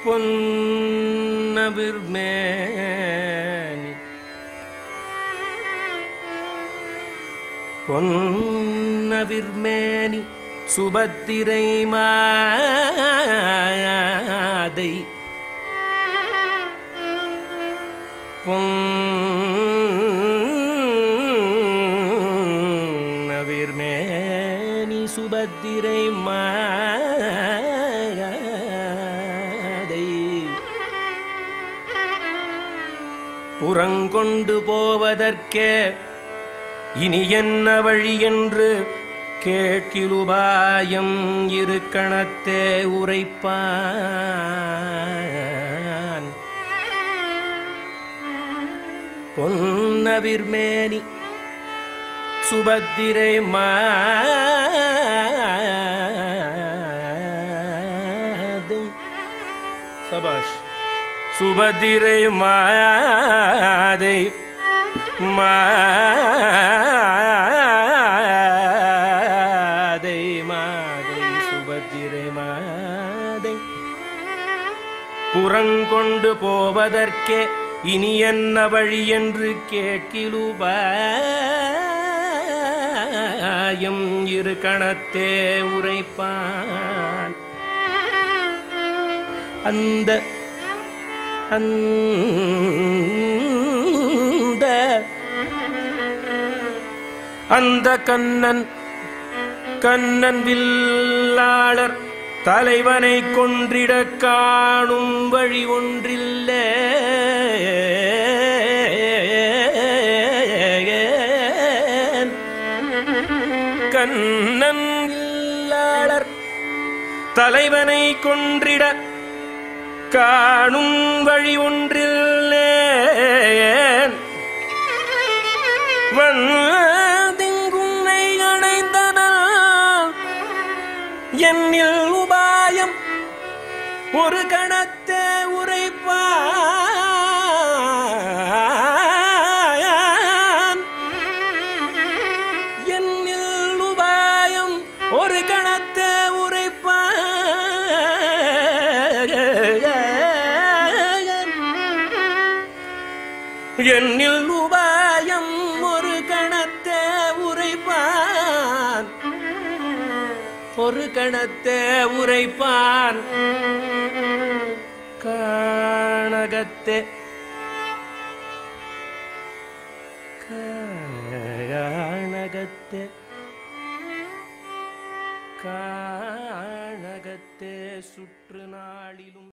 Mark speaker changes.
Speaker 1: பொன்னவிர்மேனி பொன்னவிர்மேனி சுபத்திரை மாதை பொன்னவிர்மேனி சுபத்திரை மாதை புறங்கொண்டு போவதற்கே இனி என்ன வழி என்று கேட்கிலுபாயம் இரு கணத்தே உரைப்பான் பொன்னவிர்மேனி சுபத்திரை மாதை சபாஷ் சுபத்திரை மாதை மாதை மாதை சுபத்திரை மாதை புறங்கொண்டு போவதற்கே இனி என்ன வழி என்று கேட்கிலுபாயம் இரு கணத்தே உரைப்பான் அந்த அந்த அந்த கண்ணன் கண்ணன் வில்லாளர் தலைவனை கொன்றிட காணும் வழி ஒன்றில்லை கண்ணன் வில்லாளர் தலைவனை கொன்றிட காணும் வழி ஒன்றில்லேன் வந்திங்குன்னை அடைந்தனால் என்னில் உபாயம் ஒரு கணத்தே உரைப்பான் என்னில் உபாயம் ஒரு கணத்தே உரைப்பான் என்னில் உபாயம் ஒரு கணத்தே உரைப்பான் ஒரு கணத்தே உரைப்பான் காணகத்தே காணகத்தே காணகத்தே சுற்று நாளிலும்